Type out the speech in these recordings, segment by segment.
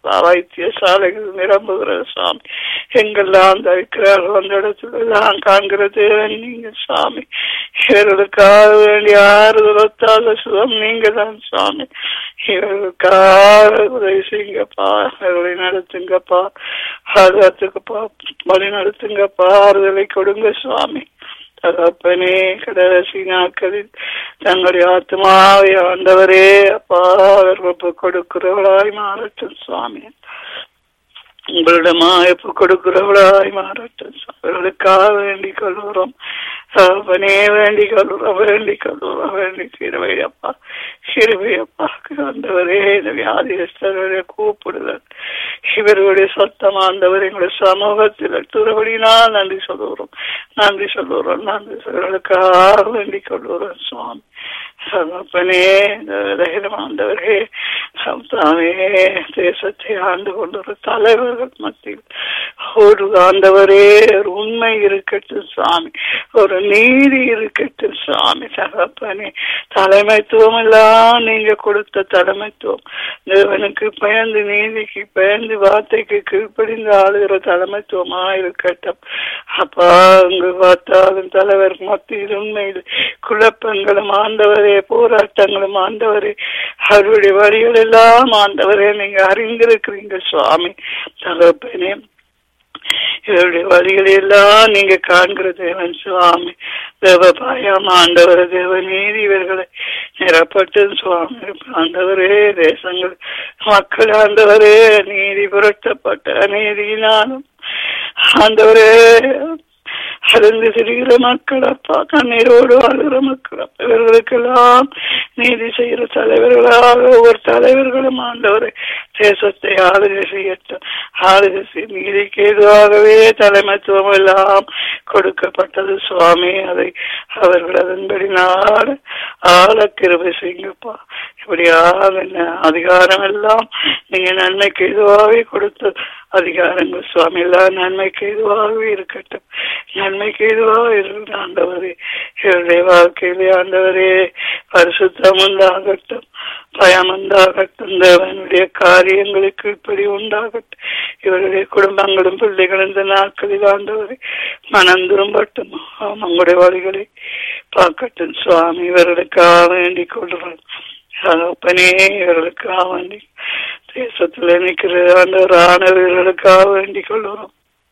அப்பா வைத்தியசாலைகள் நிரம்புகிற சாமி எங்கெல்லாம் தவிக்கிறார்கள் அந்த இடத்துல எல்லாம் காண்கிற தேவன் நீங்க சாமி இவர்களுக்காக வேண்டிய ஆறுதல் ஒத்தாத சுகம் நீங்க தான் சாமி இவர்களுக்காக உதவி செய்யுங்கப்பா இவர்களை நடத்துங்கப்பா ஆதத்துக்குப்பா வழி நடத்துங்கப்பா ஆறுதலை கொடுங்க சுவாமி தகப்பனே கடைசி நாட்களில் தங்களுடைய ஆத்மாவை ஆண்டவரே அப்பா அவர்கள் கொடுக்கிறவளாய் மாறட்டும் சுவாமி உங்களிடமா எப்ப கொடுக்கிறவளாய் மாறட்டும் அவர்களுக்காக வேண்டிக் கொள்கிறோம் அவனே வேண்டிக் கொள்கிறோம் வேண்டிக் கொள்கிறோம் வேண்டி சிறுவையப்பா சிறுவையப்பா ஆண்டவரே இந்த வியாதியஸ்தருடைய கூப்பிடுதல் இவர்களுடைய சத்தம் ஆண்டவர் எங்களுடைய சமூகத்தில் துறவடினால் நன்றி சொல்லுகிறோம் நன்றி சொல்லுகிறோம் நன்றி சொல்லுகளுக்காக வேண்டிக் கொள்கிறோம் சுவாமி சகப்பனே ஆண்டவரே தாமே தேசத்தை ஆண்டு கொண்டு தலைவர்கள் மத்தியில் ஒரு ஆண்டவரே ஒரு உண்மை இருக்கட்டும் சுவாமி ஒரு நீதி இருக்கட்டும் சுவாமி சகப்பனே தலைமைத்துவம் எல்லாம் நீங்க கொடுத்த தலைமைத்துவம் தேவனுக்கு பயந்து நீதிக்கு பயந்து வார்த்தைக்கு கீழ்ப்படிந்து ஆளுகிற தலைமைத்துவமா இருக்கட்டும் அப்பா அங்கு பார்த்தாலும் தலைவர் மத்தியில் உண்மையில் குழப்பங்களும் ஆண்டவரே போராட்டங்களும் ஆண்டவரே அவருடைய வழிகள் எல்லாம் ஆண்டவரே நீங்க அறிந்திருக்கிறீங்க சுவாமி தகப்பனே இவருடைய வழிகளை எல்லாம் நீங்க காண்கிற தேவன் சுவாமி தேவ பாயம் ஆண்டவர் தேவ நீதி இவர்களை நிரப்பட்டு சுவாமி ஆண்டவரே தேசங்கள் மக்கள் ஆண்டவரே நீதி புரட்டப்பட்ட அநீதியினாலும் ஆண்டவரே அருந்து திரிகிற மக்கள் அப்பா கண்ணீரோடு வாழ்கிற மக்கள் அப்பா இவர்களுக்கெல்லாம் நீதி செய்கிற தலைவர்களாக ஒவ்வொரு தலைவர்களும் ஆண்டவரை தேசத்தை ஆளுகை செய்யட்டும் ஆளுகை செய் நீதிக்கு எதுவாகவே தலைமைத்துவம் எல்லாம் கொடுக்கப்பட்டது சுவாமி அதை அவர்கள் அதன்படி நாடு ஆள கிருபை செய்யுங்கப்பா இப்படியாக அதிகாரம் எல்லாம் நீங்க நன்மைக்கு எதுவாகவே கொடுத்த அதிகாரங்கள் சுவாமி எல்லாம் நன்மைக்கு எதுவாகவே இருக்கட்டும் நன்மைக்கு எதுவாக இருக்கிற ஆண்டவரே இவருடைய வாழ்க்கையிலே ஆண்டவரே பரிசுத்தம் உண்டாகட்டும் பயம் உண்டாகட்டும் தேவனுடைய காரியங்களுக்கு இப்படி உண்டாகட்டும் இவருடைய குடும்பங்களும் பிள்ளைகளும் இந்த நாட்களில் ஆண்டவரை மனம் திரும்பட்டும் உங்களுடைய வழிகளை பார்க்கட்டும் சுவாமி இவர்களுக்காக வேண்டிக் கொள்கிறோம் தகப்பனே இவர்களுக்காக வேண்டி தேசத்தில் நிற்கிற ஆண்டவர் ஆனவர்களுக்காக வேண்டிக் கொள்கிறோம்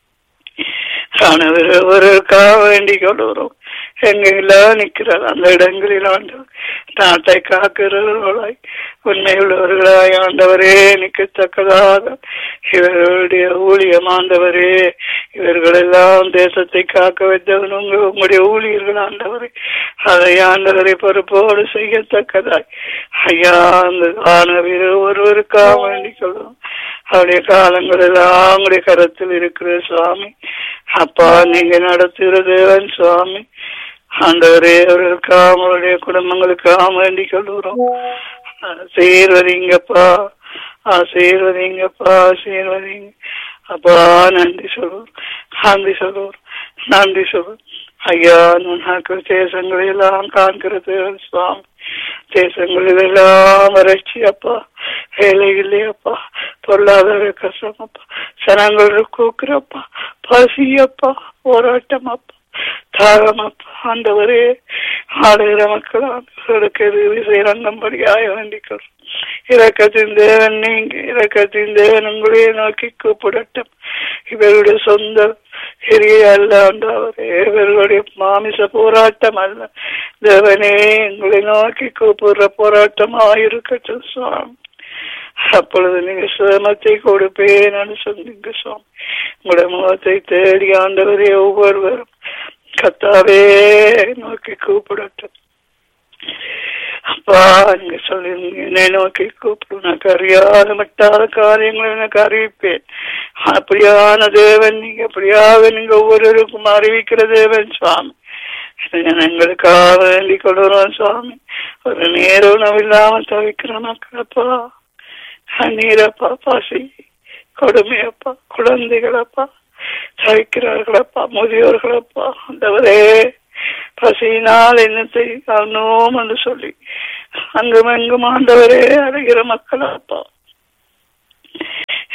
ஆனவர் ஒருவருக்காக வேண்டிக் கொள்கிறோம் எங்கெல்லாம் நிற்கிறார் அந்த இடங்களில் ஆண்டவர் நாட்டை காக்கிறவர்களாய் உண்மை உள்ளவர்களாய் ஆண்டவரே நிற்கத்தக்கதாக இவர்களுடைய ஊழியம் ஆண்டவரே இவர்களெல்லாம் தேசத்தை காக்க வைத்தவன் உங்க உங்களுடைய ஊழியர்கள் ஆண்டவரே அதை ஆண்டவரை பொறுப்போடு செய்யத்தக்கதாய் ஐயா அந்த ஆனவர் ஒருவருக்காக வேண்டிக் கொள்வோம் அவருடைய காலங்கள் எல்லாம் உங்களுடைய கரத்தில் இருக்கிற சுவாமி அப்பா நீங்க நடத்துகிற தேவன் சுவாமி ஆண்டவரே அவர்களுக்காக அவருடைய குடும்பங்களுக்காக வேண்டிக் கொள்கிறோம் சீர்வதிங்கப்பா ஆசீர்வதிங்கப்பா ஆசீர்வதிங்க அப்பா நன்றி சொல்லுவோம் நன்றி சொல்லுவோம் நன்றி சொல்லுவோம் ஐயா நுண்ணாக்கள் தேசங்களை எல்லாம் காண்கிறது சுவாமி தேசங்களில் எல்லாம் வறட்சி அப்பா வேலை இல்லையப்பா பொருளாதார கஷ்டம் அப்பா சனங்கள் கூக்குறப்பா பசி அப்பா போராட்டம் அப்பா தாகம் அப்பா ஆண்டவரே ஆடுகிற மக்கள் ஆண்டவர்களுக்கு எதிரி செய்யறங்கும்படியாக வேண்டிக்கிறோம் இறக்கத்தின் தேவன் நீங்க இறக்கத்தின் தேவன் உங்களையே நோக்கி கூப்பிடட்டும் இவருடைய சொந்த எரிய அல்ல ஆண்டவரே இவர்களுடைய மாமிச போராட்டம் அல்ல தேவனே உங்களை நோக்கி கூப்பிடுற போராட்டமாயிருக்கட்டும் சுவாமி அப்பொழுது நீங்க சிரமத்தை கொடுப்பேன் சொன்னீங்க சுவாமி உங்களுடைய முகத்தை தேடி ஆண்டவரே ஒவ்வொருவரும் கத்தாவே நோக்கி கூப்பிடட்டும் அப்பா நீங்க சொல்லி என்னை நோக்கி கூப்பிடும் எனக்கு அறியாத மட்டாத காரியங்களை எனக்கு அறிவிப்பேன் அப்படியான தேவன் நீங்க அப்படியாக நீங்க ஒவ்வொருவருக்கும் அறிவிக்கிற தேவன் சுவாமி எங்களுக்காக வேண்டிக் கொள்கிறோம் சுவாமி ஒரு நேர உணவு இல்லாமல் தவிக்கிற மக்களப்பா நீரப்பா பாசி கொடுமையப்பா குழந்தைகளப்பா தவிக்கிறார்களப்பா முதியோர்களப்பா அந்தவரே பசியினால் என்னத்தை காரணோம் என்று சொல்லி அங்கும் எங்கும் ஆண்டவரே அடைகிற மக்கள் அப்பா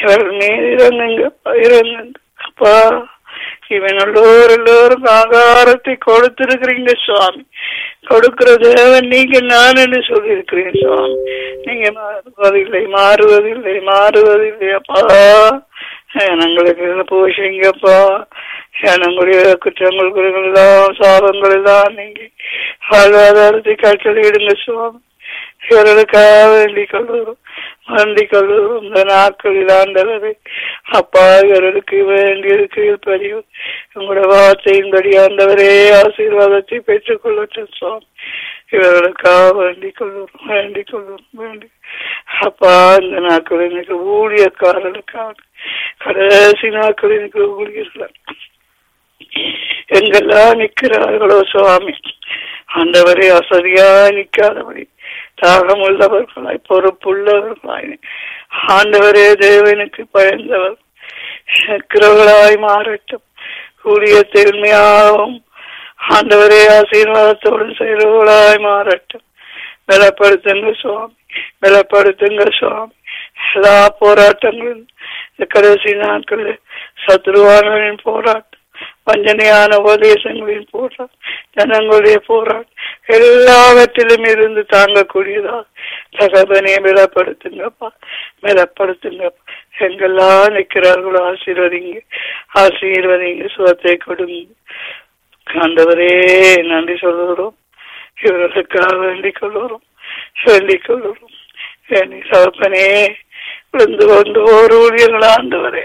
இவர்கள் மீது இறங்குங்கப்பா இறங்குங்க அப்பா இவன் எல்லோரும் எல்லோரும் ஆகாரத்தை கொடுத்திருக்கிறீங்க சுவாமி கொடுக்கிற தேவன் நீங்க நான் என்று சொல்லியிருக்கிறேன் சுவாமி நீங்க மாறுவதில்லை மாறுவதில்லை மாறுவதில்லை அப்பா எங்களுக்கு போஷிங்கப்பா எனங்களுடைய குற்றங்கள் குறைகள் எல்லாம் சாபங்கள் எல்லாம் நீங்க வாழ்வாதாரத்தை கட்டளையிடுங்க சுவாமி இவர்களுக்காக வேண்டிக் கொள்கிறோம் வேண்டிக் கொள்கிறோம் இந்த நாட்களில் ஆண்டவரை அப்பா இவர்களுக்கு வேண்டியிருக்கு பதிவு உங்களோட வார்த்தையின்படி ஆண்டவரே ஆசீர்வாதத்தை பெற்றுக் கொள்ளட்டும் சுவாமி இவர்களுக்காக வேண்டிக் கொள்கிறோம் வேண்டிக் கொள்கிறோம் வேண்டி அப்பா இந்த நாட்கள் எனக்கு ஊழியக்காரர்களுக்காக கடைசி நாட்கள் எனக்கு ஊழியர்கள் எங்கெல்லாம் நிற்கிறார்களோ சுவாமி ஆண்டவரே அசதியா நிற்காதபடி தாகம் உள்ளவர்களாய் பொறுப்புள்ளவர்களாய் ஆண்டவரே தேவனுக்கு பயந்தவர் இருக்கிறவர்களாய் மாறட்டும் ஊழியத்தை உண்மையாகவும் ஆண்டவரே ஆசீர்வாதத்தோடு செய்கிறவர்களாய் மாறட்டும் பலப்படுத்துங்க சுவாமி பலப்படுத்துங்க சுவாமி எல்லா போராட்டங்களும் இந்த கடைசி நாட்களில் சத்ருவானவரின் போராட்டம் வஞ்சனையான உபதேசங்களின் போராட்டம் ஜனங்களுடைய போராட்டம் எல்லாவற்றிலும் இருந்து தாங்கக்கூடியதா தகவனே மேலப்படுத்துங்கப்பா மேலப்படுத்துங்கப்பா எங்கெல்லாம் நிற்கிறார்களோ ஆசீர்வதிங்க ஆசீர்வதிங்க சுகத்தை கொடுங்க ஆண்டவரே நன்றி சொல்லுகிறோம் இவர்களுக்காக வேண்டிக் கொள்ளுகிறோம் வேண்டிக் கொள்ளுகிறோம் வேண்டி சகப்பனே விழுந்து கொண்டு ஓர் ஊழியர்கள் ஆண்டவரே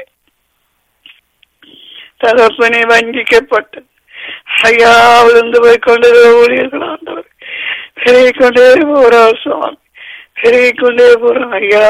தகப்பனே வஞ்சிக்கப்பட்டு ஐயா விழுந்து போய் கொண்டிருக்கிற ஊழியர்கள் ஆண்டவர் பெருகி கொண்டே போறார் சுவாமி பெருகி கொண்டே போறோம் ஐயா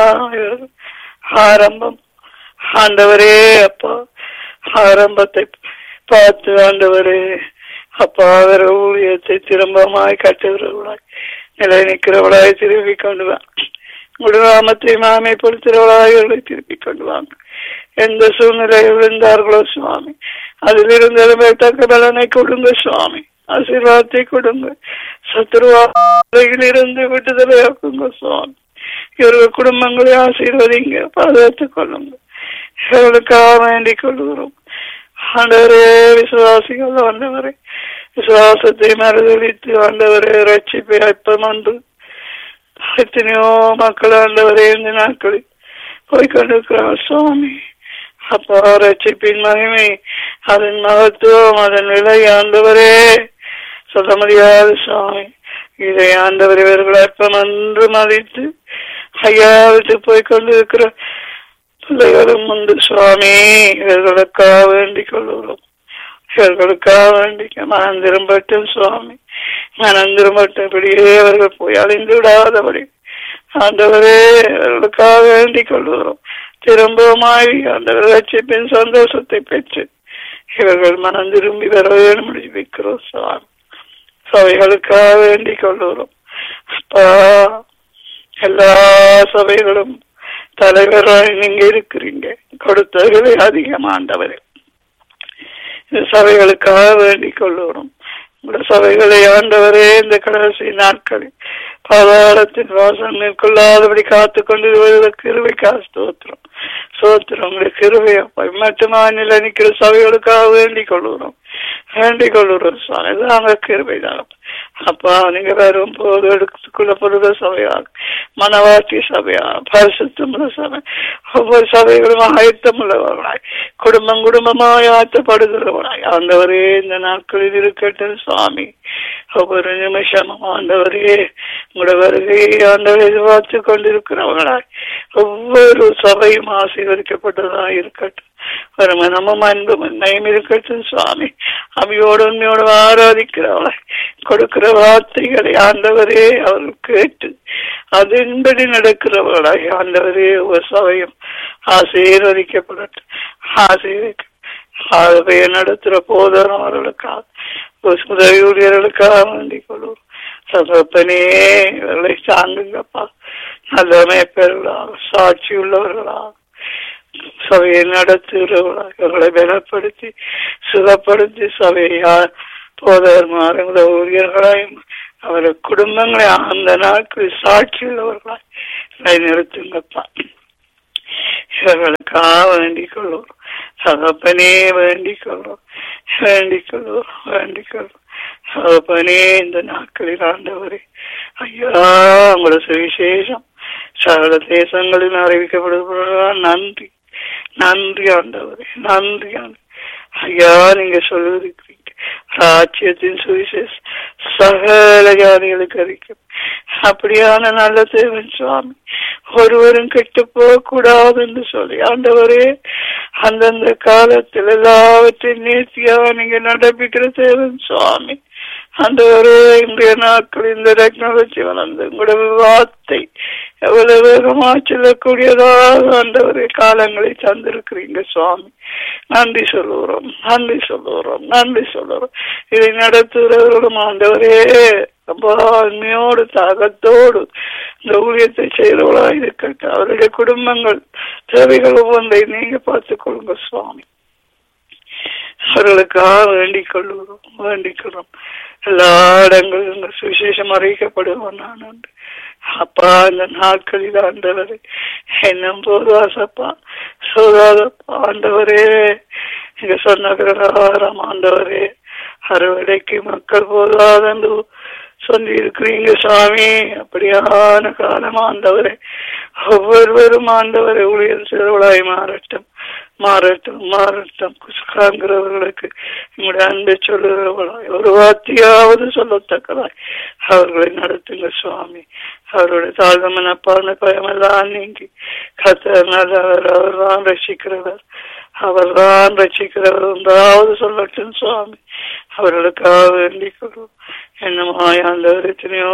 ஆரம்பம் ஆண்டவரே அப்பா ஆரம்பத்தை பார்த்து ஆண்டவரே அப்பா அவர் ஊழியத்தை திரும்பமாய் கட்டுகிறவர்களாய் நிலை நிற்கிறவளாய் திரும்பி கொண்டு வாங்க குடுராமத்தை மாமைப்படுத்துகிறவளாய் இவர்களை திருப்பி கொண்டு வாங்க எந்த சூழ்நிலையில் இருந்தார்களோ சுவாமி அதிலிருந்து எழுதத்தக்க பலனை கொடுங்க சுவாமி ஆசீர்வாதத்தை கொடுங்க சத்துருவாயில் இருந்து விட்டுதலையாக்குங்க சுவாமி இவர்கள் குடும்பங்களை ஆசீர்வதிங்க பாதுகாத்துக் கொள்ளுங்க இவர்களுக்காக வேண்டிக் கொள்கிறோம் ஆண்டவரே விசுவாசிகள் ஆண்டவரே விசுவாசத்தை மறுதளித்து ஆண்டவரே ரட்சிப்பை அற்பம் ஒன்று எத்தனையோ மக்கள் ஆண்டவரே இந்த நாட்களில் போய்கொண்டிருக்கிறார் சுவாமி அப்பா ரட்சிப்பின் மகிமை அதன் மகத்துவம் அதன் விலை ஆண்டவரே சொல்ல முடியாது சுவாமி இதை ஆண்டவர் இவர்கள் அற்பம் என்று மதித்து ஐயா விட்டு போய் கொண்டிருக்கிற பிள்ளைகளும் உண்டு சுவாமி இவர்களுக்காக வேண்டிக் கொள்கிறோம் இவர்களுக்காக வேண்டிக்க மனம் திரும்பட்டும் சுவாமி மனம் திரும்பட்டபடியே அவர்கள் போய் அழிந்து விடாதபடி ஆண்டவரே இவர்களுக்காக வேண்டிக் கொள்கிறோம் திரும்பவுமாய் ஆண்டவர் ரட்சிப்பின் சந்தோஷத்தை பெற்று இவர்கள் மனம் திரும்பி வர வேண்டும் வைக்கிறோம் சுவாமி சபைகளுக்காக வேண்டிக் கொள்கிறோம் அப்பா எல்லா சபைகளும் தலைவராய் நீங்க இருக்கிறீங்க கொடுத்தவர்களே அதிகமாண்டவரே இந்த சபைகளுக்காக வேண்டிக் கொள்ளுகிறோம் உங்களோட சபைகளை ஆண்டவரே இந்த கடைசி நாட்களில் பாதாளத்தின் வாசம் மேற்கொள்ளாதபடி காத்து கொண்டு கிருவைக்கா ஸ்தோத்திரம் சோத்திரம் உங்களுடைய கிருவையை மட்டுமா நிலை நிற்கிற சபைகளுக்காக வேண்டிக் கொள்ளுகிறோம் வேண்டிக் கொள்ளுகிறோம் சுவாமி அங்க கிருவை தான் அப்பா நீங்க வரும் போது எடுத்துக்குள்ள பொருத சபையாக மனவாட்டி சபையாக பரிசுத்தமுள்ள சபை ஒவ்வொரு சபைகளும் ஆயத்தமுள்ளவர்களாய் குடும்பம் குடும்பமாய் ஆயத்தப்படுகிறவர்களாய் ஆண்டவரே இந்த நாட்களில் இருக்கட்டும் சுவாமி ஒவ்வொரு நிமிஷமும் ஆண்டவரே உங்களோட வருகையை ஆண்டவர் எதிர்பார்த்து கொண்டிருக்கிறவர்களாய் ஒவ்வொரு சபையும் ஆசீர்வதிக்கப்பட்டதாக இருக்கட்டும் ஒரு மனமும் அன்பும் நயம் இருக்கட்டும் சுவாமி அவையோடு உண்மையோடு ஆராதிக்கிறவளாய் கொடுக்கிற வார்த்தைகளை ஆண்டவரே அவர்கள் கேட்டு அதன்படி நடக்கிறவர்களாய் ஆண்டவரே ஒரு சபையும் ஆசீர்வதிக்கப்படட்டும் ஆசீர்வதிக்க ஆகவே நடத்துகிற போதும் அவர்களுக்காக உதவி ஊழியர்களுக்காக வேண்டிக் கொள்வோம் சகப்பனே இவர்களை சாங்குங்கப்பா நல்ல மேய்ப்பர்களாக சாட்சி உள்ளவர்களாக சபையை நடத்துகிறவர்களாக இவர்களை பலப்படுத்தி சுகப்படுத்தி சபையா போதர் மாறுங்கள ஊழியர்களாயும் அவரை குடும்பங்களை அந்த நாட்களில் சாட்சி உள்ளவர்களாய் நிறுத்துங்கப்பா இவர்களுக்காக வேண்டிக் கொள்வோம் தகப்பனே வேண்டிக் கொள்வோம் வேண்டிக் கொள்வோம் வேண்டிக் கொள்வோம் தகப்பனே இந்த நாட்களில் ஆண்டவரே ஐயா உங்களோட சுவிசேஷம் சகல தேசங்களில் அறிவிக்கப்படுவதா நன்றி நன்றி ஆண்டவரே நன்றி ஆண்டவரே ஐயா நீங்க சொல்லிருக்கிறீங்க ராஜ்யத்தின் சுவிசேஷம் சகல ஜாதிகளுக்கு அறிக்கும் அப்படியான நல்ல தேவன் சுவாமி ஒருவரும் கெட்டு போக கூடாது என்று சொல்லி ஆண்டவரே அந்தந்த காலத்தில் எல்லாவற்றையும் நேர்த்தியாக நீங்க நடப்பிக்கிற தேவன் சுவாமி ஆண்டவரே இன்றைய நாட்கள் இந்த டெக்னாலஜி வளர்ந்து உங்களோட வார்த்தை எவ்வளவு வேகமா செல்லக்கூடியதாக ஆண்டவரே காலங்களை தந்திருக்கிறீங்க சுவாமி நன்றி சொல்லுகிறோம் நன்றி சொல்லுகிறோம் நன்றி சொல்லுகிறோம் இதை நடத்துகிறவர்களும் ஆண்டவரே ரொம்ப அண்மையோடு தாகத்தோடு இந்த ஊழியத்தை செய்கிறவர்களா இருக்கட்டும் அவருடைய குடும்பங்கள் தேவைகள் ஒவ்வொன்றை நீங்க பார்த்துக் கொள்ளுங்க சுவாமி அவர்களுக்காக வேண்டிக் கொள்ளுகிறோம் வேண்டிக் கொள்றோம் எல்லா இடங்களும் இந்த சுவிசேஷம் அறிவிக்கப்படுவோம் நான் உண்டு அப்பா இந்த நாட்களில் ஆண்டவரே என்னும் போதாசப்பா சோதாதப்பா ஆண்டவரே நீங்க சொன்ன பிரகாரம் ஆண்டவரே அறுவடைக்கு மக்கள் போதாதென்று சொல்லி இருக்கிறீங்க சுவாமி அப்படியான காலம் ஆண்டவரே ஒவ்வொருவரும் ஆண்டவரை ஊழியர் சிறுவளாய் மாறட்டும் மாறட்டும் மாறட்டும் குசுக்காங்கிறவர்களுக்கு உங்களுடைய அன்பை சொல்லுகிறவர்களாய் ஒரு வார்த்தையாவது சொல்லத்தக்கதாய் அவர்களை நடத்துங்க சுவாமி அவருடைய தாழ்ந்த மனப்பான்மை பயமெல்லாம் நீங்கி கத்தர் நல்லவர் அவர் தான் ரசிக்கிறவர் அவர் தான் ரசிக்கிறவர் என்றாவது சொல்லட்டும் சுவாமி அவர்களுக்காக வேண்டிக் கொள்வோம் என்னமாய் ஆண்டவர் எத்தனையோ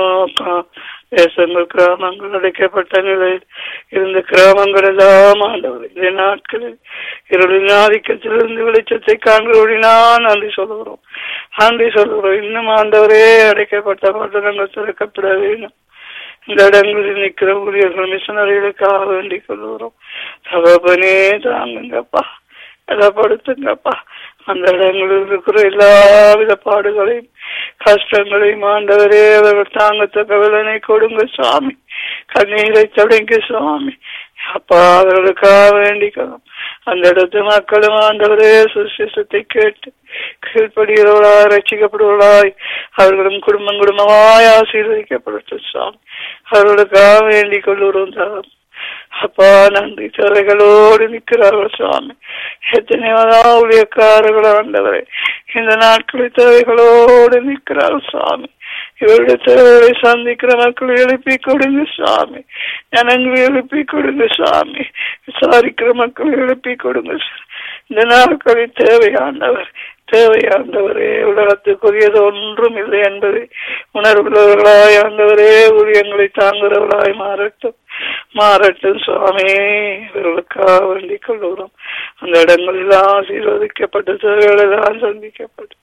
தேசங்கள் கிராமங்கள் அடைக்கப்பட்ட நிலையில் இருந்த கிராமங்கள் எல்லாம் ஆண்டவர் இந்த நாட்களில் இருளின் ஆதிக்கத்திலிருந்து வெளிச்சத்தை காண்கிறோடினா நன்றி சொல்லுகிறோம் நன்றி சொல்லுகிறோம் இன்னும் ஆண்டவரே அடைக்கப்பட்ட பட்டணங்கள் திறக்கப்பட வேண்டும் இந்த இடங்களில் நிற்கிற ஊழியர்கள் மிஷனரிகளுக்காக வேண்டிக் கொள்கிறோம் தகப்பனே தாங்குங்கப்பா பலப்படுத்துங்கப்பா அந்த இடங்களில் இருக்கிற எல்லா வித பாடுகளையும் கஷ்டங்களையும் ஆண்டவரே அவர்கள் தாங்கத்தக்க விலனை கொடுங்க சுவாமி கண்ணீரை தொடங்க சுவாமி அப்பா அவர்களுக்காக வேண்டிக்கணும் அந்த இடத்து மக்களும் ஆண்டவரே சுசேஷத்தை கேட்டு கீழ்ப்படுகிறவர்களாய் ரசிக்கப்படுவர்களாய் அவர்களும் குடும்பம் குடும்பமாய் ஆசீர்வதிக்கப்படட்டும் சுவாமி அவர்களுக்காக வேண்டிக் கொள்ளுறோம் தான் அப்பா நன்றி தேவைகளோடு நிற்கிறார்கள் சுவாமி எத்தனையோ ஊழியக்காரர்கள் ஆண்டவரே இந்த நாட்களில் தேவைகளோடு நிற்கிறார்கள் சுவாமி இவருடைய தேவைகளை சந்திக்கிற மக்களை எழுப்பி கொடுங்க சுவாமி ஜனங்களை எழுப்பி கொடுங்க சுவாமி விசாரிக்கிற மக்களை எழுப்பி கொடுங்க இந்த நாட்களில் தேவையாண்டவர் தேவையாண்டவரே உலகத்துக்குரியது ஒன்றும் இல்லை என்பதை உணர்வுள்ளவர்களாய் ஆண்டவரே ஊழியங்களை தாங்குறவர்களாய் மாறட்டும் மாறட்டும் சுவாமி இவர்களுக்காக வேண்டிக் கொள்ளுகிறோம் அந்த இடங்களில் ஆசீர்வதிக்கப்பட்ட தேவைகள் எல்லாம் சந்திக்கப்பட்டு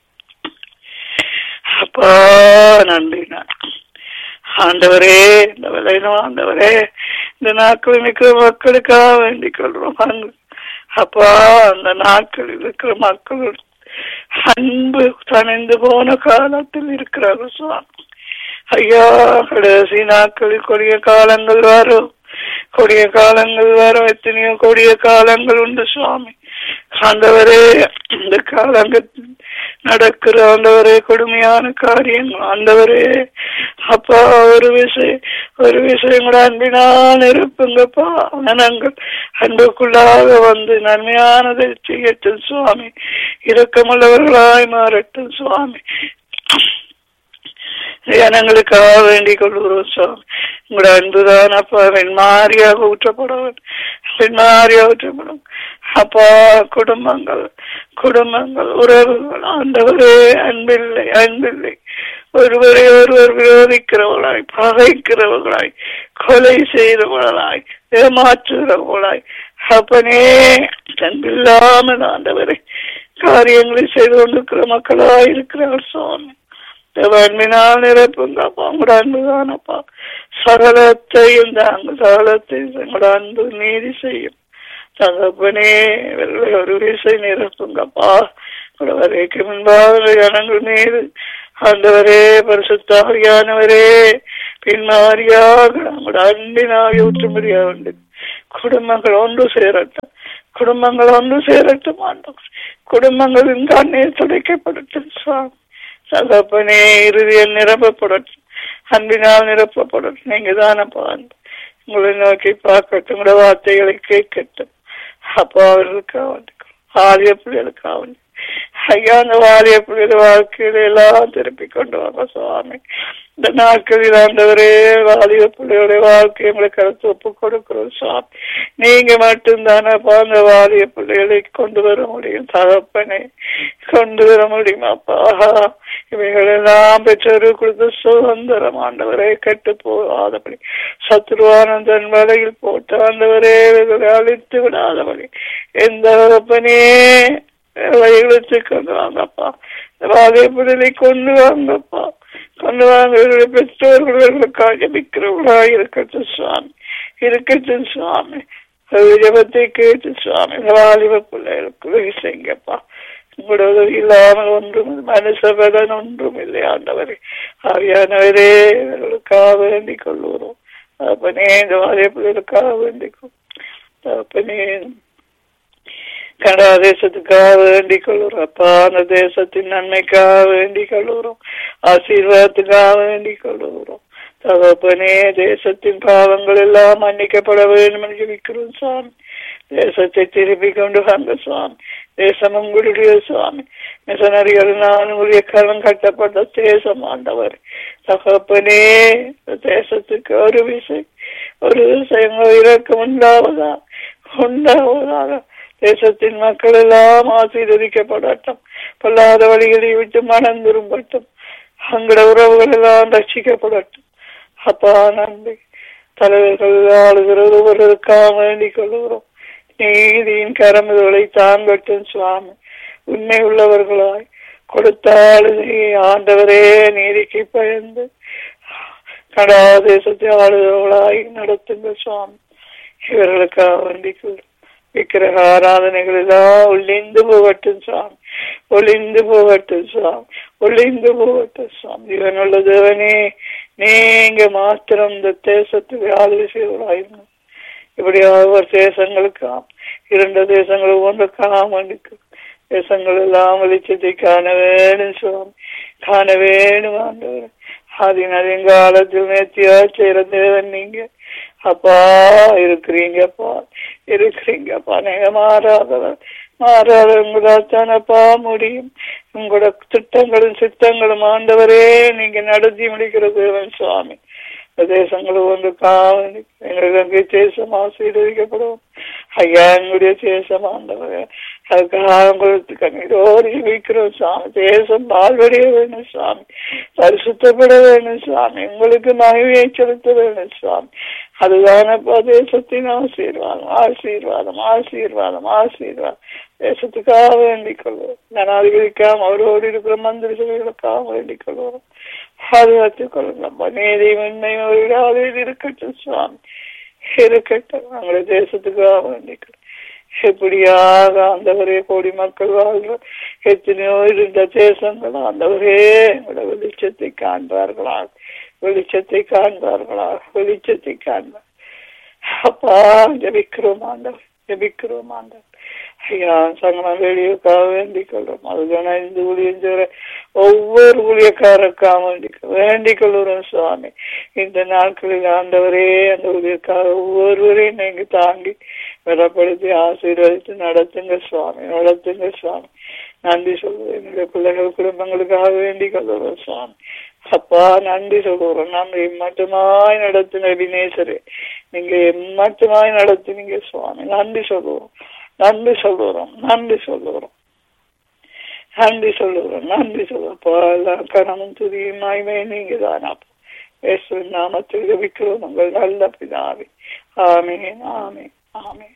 அப்பா நன்றி ஆண்டவரே இந்த விளையிலும் ஆண்டவரே இந்த நாட்களில் இருக்கிற மக்களுக்காக வேண்டிக் கொள்றோம் அப்பா அந்த நாட்களில் இருக்கிற மக்கள் அன்பு தணிந்து போன காலத்தில் இருக்கிறார்கள் சுவாமி ஐயா கடைசி நாட்களில் கொடிய காலங்கள் வரும் கொடிய காலங்கள் வரும் எத்தனையோ கொடிய காலங்கள் உண்டு சுவாமி ஆண்டவரே இந்த காலங்கள் நடக்கிற ஆண்டவரே கொடுமையான காரியங்கள் ஆண்டவரே அப்பா ஒரு விஷயம் ஒரு விஷயம் கூட அன்பினால் இருப்புங்கப்பா மனங்கள் அன்புக்குள்ளாக வந்து நன்மையானதை செய்யட்டும் சுவாமி இரக்கமுள்ளவர்களாய் மாறட்டும் சுவாமி ஜனங்களுக்காக வேண்டிக் கொள்கிறோம் சுவாமி உங்களோட அன்புதான் அப்பா வெண்மாரியாக ஊற்றப்படும் வெண்மாரியாக ஊற்றப்படும் அப்பா குடும்பங்கள் குடும்பங்கள் உறவுகள் ஆண்டவரே அன்பில்லை அன்பில்லை ஒருவரை ஒருவர் விரோதிக்கிறவர்களாய் பகைக்கிறவர்களாய் கொலை செய்தவர்களாய் ஏமாற்றுகிறவர்களாய் அப்பனே அன்பில்லாமல் ஆண்டவரை காரியங்களை செய்து கொண்டிருக்கிற மக்களாய் இருக்கிறார் சுவாமி அன்பினால் நிரப்புங்கப்பா உங்களோட அன்புதானப்பா சகலத்தையும் தாங்க சகலத்தையும் உங்களோட அன்பு நீதி செய்யும் தகப்பனே இவர்களை ஒரு விசை நிரப்புங்கப்பா வரைக்கும் முன்பாக ஜனங்கள் மீது ஆண்டவரே பரிசுத்தாரியானவரே பின்மாரியாக நம்முடைய அன்பினாக ஊற்றும்படியாக உண்டு குடும்பங்கள் ஒன்று சேரட்டும் குடும்பங்கள் ஒன்று சேரட்டும் ஆண்டவர் குடும்பங்களின் கண்ணீர் துடைக்கப்படட்டும் சுவாமி தகப்பனே இறுதியில் நிரப்பப்படட்டும் அன்பினால் நிரப்பப்படட்டும் நீங்க தானப்பா அன்பு. உங்களை நோக்கி பார்க்கட்டும் உங்களோட வார்த்தைகளை கேட்கட்டும் அப்பா அவர்களுக்காக வேண்டிக்கிறோம். ஆரிய பிள்ளைகளுக்காக வேண்டி. ஐயா அந்த வாரிய பிள்ளைகள் வாழ்க்கையில எல்லாம் திருப்பி கொண்டு வாங்க சுவாமி இந்த நாட்களில் ஆண்டவரே வாலிப பிள்ளைகளுடைய வாழ்க்கை எங்களுக்கு கருத்து ஒப்பு கொடுக்கிறோம் சுவாமி நீங்க மட்டும்தானப்பா அந்த வாலிய பிள்ளைகளை கொண்டு வர முடியும் தகப்பனை கொண்டு வர முடியும் அப்பா இவைகளெல்லாம் பெற்றோர் கொடுத்த சுதந்திரம் ஆண்டவரே கெட்டு போகாதபடி சத்ருவானந்தன் வலையில் போட்டு ஆண்டவரே இவைகளை அழித்து விடாதபடி எந்த தகப்பனே வழிகளுக்கு கொண்டு வாங்கப்பா வாலிய பிள்ளைகளை கொண்டு வாங்கப்பா கொண்டு வாங்க இவருடைய பெற்றோர்களுக்காக ஜபிக்கிறவர்களாக இருக்கட்டும் சுவாமி இருக்கட்டும் சுவாமி ஜபத்தை கேட்டு சுவாமி வாலிப பிள்ளைகளுக்கு உதவி செய்யுங்கப்பா உங்களோட உதவி இல்லாமல் ஒன்றும் மனுஷபலன் ஒன்றும் இல்லை ஆண்டவரே ஆவியானவரே இவர்களுக்காக வேண்டிக் கொள்ளுகிறோம் அப்பனே இந்த வாலிய பிள்ளைகளுக்காக வேண்டிக் கொள் அப்பனே கனடா தேசத்துக்காக வேண்டிக் கொள்ளுறோம் அப்பா அந்த தேசத்தின் நன்மைக்காக வேண்டிக் கொள்ளுறோம் ஆசீர்வாதத்துக்காக வேண்டிக் கொள்ளுகிறோம் தகப்பனே தேசத்தின் பாவங்கள் எல்லாம் மன்னிக்கப்பட வேண்டும் என்று ஜெபிக்கிறோம் சுவாமி தேசத்தை திருப்பி கொண்டு வாங்க சுவாமி தேசம் உங்களுடைய சுவாமி மிஷனரிகள் நான் உங்களுடைய கரம் கட்டப்பட்ட தேசம் ஆண்டவர் தகப்பனே இந்த தேசத்துக்கு ஒரு விசை ஒரு விஷயம் இறக்கம் உண்டாவதா உண்டாவதாக தேசத்தின் மக்கள் எல்லாம் ஆசீர்வதிக்கப்படட்டும் பொல்லாத வழிகளை விட்டு மனம் திரும்பட்டும் அங்கட உறவுகள் எல்லாம் ரட்சிக்கப்படட்டும் அப்பா நன்றி தலைவர்கள் ஆளுகிறது ஒருவருக்காக வேண்டிக் கொள்கிறோம் நீதியின் கரமுதலை தாங்கட்டும் சுவாமி உண்மை உள்ளவர்களாய் கொடுத்தால் ஆண்டவரே நீதிக்கு பயந்து கடா தேசத்தை ஆளுகிறவர்களாய் நடத்துங்க சுவாமி இவர்களுக்காக வேண்டிக் கொள்கிறோம் விக்கிரக ஆராதனைகள் எல்லாம் ஒளிந்து போகட்டும் சுவாமி ஒளிந்து போகட்டும் சுவாமி ஒளிந்து போகட்டும் சுவாமி இவனுள்ள தேவனே நீங்க மாத்திரம் இந்த தேசத்துக்கு ஆளுகை செய்வராயிருங்க இப்படி ஒவ்வொரு தேசங்களுக்காம் இரண்டு தேசங்கள் ஒன்றுக்காக வேண்டிக்கு தேசங்கள் எல்லாம் வெளிச்சத்தை காண வேணும் சுவாமி காண வேணும் ஆண்டவர் அதன் அதிகாலத்தில் நேர்த்தியா செய்யற தேவன் நீங்க அப்பா இருக்கிறீங்கப்பா இருக்கிறீங்கப்பா நீங்க மாறாதவர் மாறாதவங்களால் தானப்பா முடியும் உங்களோட திட்டங்களும் சித்தங்களும் ஆண்டவரே நீங்க நடத்தி முடிக்கிற தேவன் சுவாமி தேசங்களும் ஒன்று காவல் எங்களுக்கு தேசம் ஆசீர்வதிக்கப்படும் ஐயா எங்களுடைய தேசம் ஆண்டவர் அதுக்காக உங்களுக்கு கண்ணீரோடு வைக்கிறோம் சுவாமி தேசம் வாழ்வடைய வேணும் சுவாமி பரிசுத்தப்பட வேணும் சுவாமி உங்களுக்கு மகிழ்ச்சியை செலுத்த வேணும் சுவாமி அதுதானப்பா தேசத்தின் ஆசீர்வாதம் ஆசீர்வாதம் ஆசீர்வாதம் ஆசீர்வாதம் தேசத்துக்காக வேண்டிக் கொள்வோம் ஜனாதிபதிக்காக அவரோடு இருக்கிற மந்திரி சபைகளுக்காக வேண்டிக் கொள்வோம் பாதுகாத்துக் கொள்ளுங்கப்பா நீதி உண்மை ஒரு இருக்கட்டும் சுவாமி இருக்கட்டும் நம்முடைய தேசத்துக்காக வேண்டிக்கிறோம் எப்படியாக ஆண்டவரே கோடி மக்கள் வாழ்ற எத்தனையோ இருந்த தேசங்கள் ஆண்டவரே எங்களோட வெளிச்சத்தை காண்பார்களா வெளிச்சத்தை காண்பார்களா வெளிச்சத்தை காண்பார் அப்பா ஜபிக்கிறோம் ஆண்டவர் ஜபிக்கிறோம் ஆண்டவர் ஐயா சங்கமம் வெளியுக்காக வேண்டிக் கொள்றோம் அதுக்கான இந்த ஊழியம் செய்ற ஒவ்வொரு ஊழியக்காரருக்காக வேண்டிக் வேண்டிக் கொள்கிறோம் சுவாமி இந்த நாட்களில் ஆண்டவரே அந்த ஊழியக்காக ஒவ்வொருவரையும் நீங்க தாங்கி பலப்படுத்தி ஆசீர்வதித்து நடத்துங்க சுவாமி நடத்துங்க சுவாமி நன்றி சொல்லுவோம் என்னுடைய பிள்ளைகள் குடும்பங்களுக்காக வேண்டிக் கொள்கிறோம் சுவாமி அப்பா நன்றி சொல்லுறோம் நன்றி மட்டுமாய் நடத்துங்க வினேசரே நீங்க எம்மட்டுமாய் நடத்துனீங்க சுவாமி நன்றி சொல்லுவோம் நன்றி சொல்லுறோம் நன்றி சொல்லுறோம் நன்றி சொல்லுறோம் நன்றி சொல்லுவோம் எல்லாம் கணமும் துதியும் மாய்மே நீங்க தானா இயேசு நாமத்தில் ஜபிக்கிறோம் உங்கள் நல்ல பிதாவே ஆமீன் ஆமீன் ஆமீன்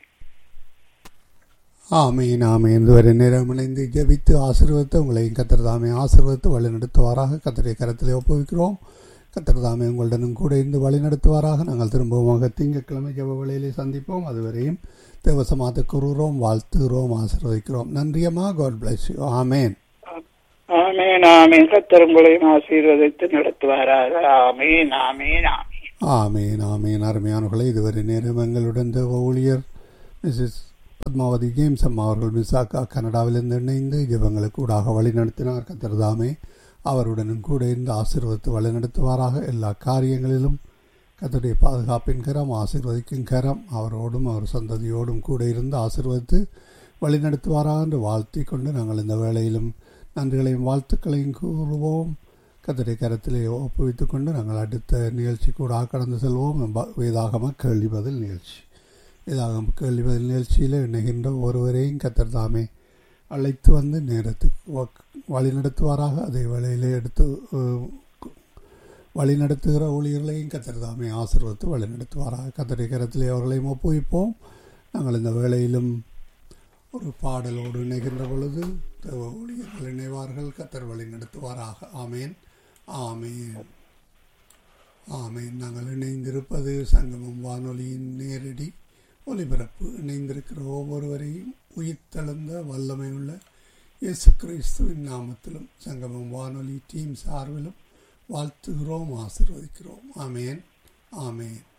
ஆமீன் ஆமீன் இதுவரை நேரம் இணைந்து ஜெபித்து ஆசீர்வதித்து உங்களையும் கத்தர் தாமே ஆசீர்வதித்து வழி நடத்துவாராக கத்தரை கரத்திலே ஒப்புவிக்கிறோம் கத்தர் தாமே உங்களுடனும் கூட இருந்து வழி நடத்துவாராக நாங்கள் திரும்பவும் திங்கட்கிழமை ஜெப வேளையிலே சந்திப்போம் அதுவரையும் தேவசமாத்த கூறுகிறோம் வாழ்த்துகிறோம் ஆசீர்வதிக்கிறோம் நன்றியம்மா காட் பிளஸ் யூ ஆமேன் ஆமீன் ஆமீன் கத்தர் உங்களையும் ஆசீர்வதித்து நடத்துவாராக ஆமீன் ஆமீன் ஆமீன் ஆமேன் ஆமேன் அருமையானவர்களே இதுவரை நேரம் எங்களுடன் தேவ ஊழியர் மிஸ்ஸஸ் பத்மாவதி ஜேம்ஸ் அம்மா அவர்கள் மிசாக்கா கனடாவிலிருந்து இணைந்து ஜெபங்களுக்கு கூடாக வழிநடத்தினார் கத்திரதாமே அவருடனும் கூட இருந்து ஆசீர்வதித்து வழிநடத்துவாராக எல்லா காரியங்களிலும் கத்தருடைய பாதுகாப்பின் கரம் ஆசீர்வதிக்கும் கரம் அவரோடும் அவர் சந்ததியோடும் கூட இருந்து ஆசீர்வதித்து வழிநடத்துவாராக என்று வாழ்த்தி கொண்டு நாங்கள் இந்த வேளையிலும் நன்றிகளையும் வாழ்த்துக்களையும் கூறுவோம் கத்தருடைய கரத்திலே ஒப்புவித்துக் கொண்டு நாங்கள் அடுத்த நிகழ்ச்சி கூட கடந்து செல்வோம் ப- வேதாகம கேள்வி பதில் நிகழ்ச்சி வேதாகம கேள்வி பதில் நிகழ்ச்சியில் இணைகின்ற ஒருவரையும் கத்தர் தாமே அழைத்து வந்து நேரத்துக்கு வ- வழிநடத்துவாராக அதே வேளையிலே எடுத்து அஹ், வழிநடத்துகிற ஊழியர்களையும் கத்தர் தாமே ஆசீர்வதித்து வழிநடத்துவாராக கத்தருடைய கரத்திலே அவர்களையும் ஒப்புவிப்போம் நாங்கள் இந்த வேளையிலும் ஒரு பாடலோடு இணைகின்ற பொழுது தேவ ஊழியர்கள் இணைவார்கள் கத்தர் வழி நடத்துவாராக ஆமேன் ஆமேன் ஆமேன் நாங்கள் இணைந்திருப்பது சங்கமம் வானொலியின் நேரடி ஒலிபரப்பு இணைந்திருக்கிற ஒவ்வொருவரையும் உயிர்த்தெழுந்த வல்லமையுள்ள இயேசு கிறிஸ்துவின் நாமத்திலும் சங்கமம் வானொலி டீம் சார்பிலும் வாழ்த்துகிறோம் ஆசீர்வதிக்கிறோம் ஆமேன் ஆமேன்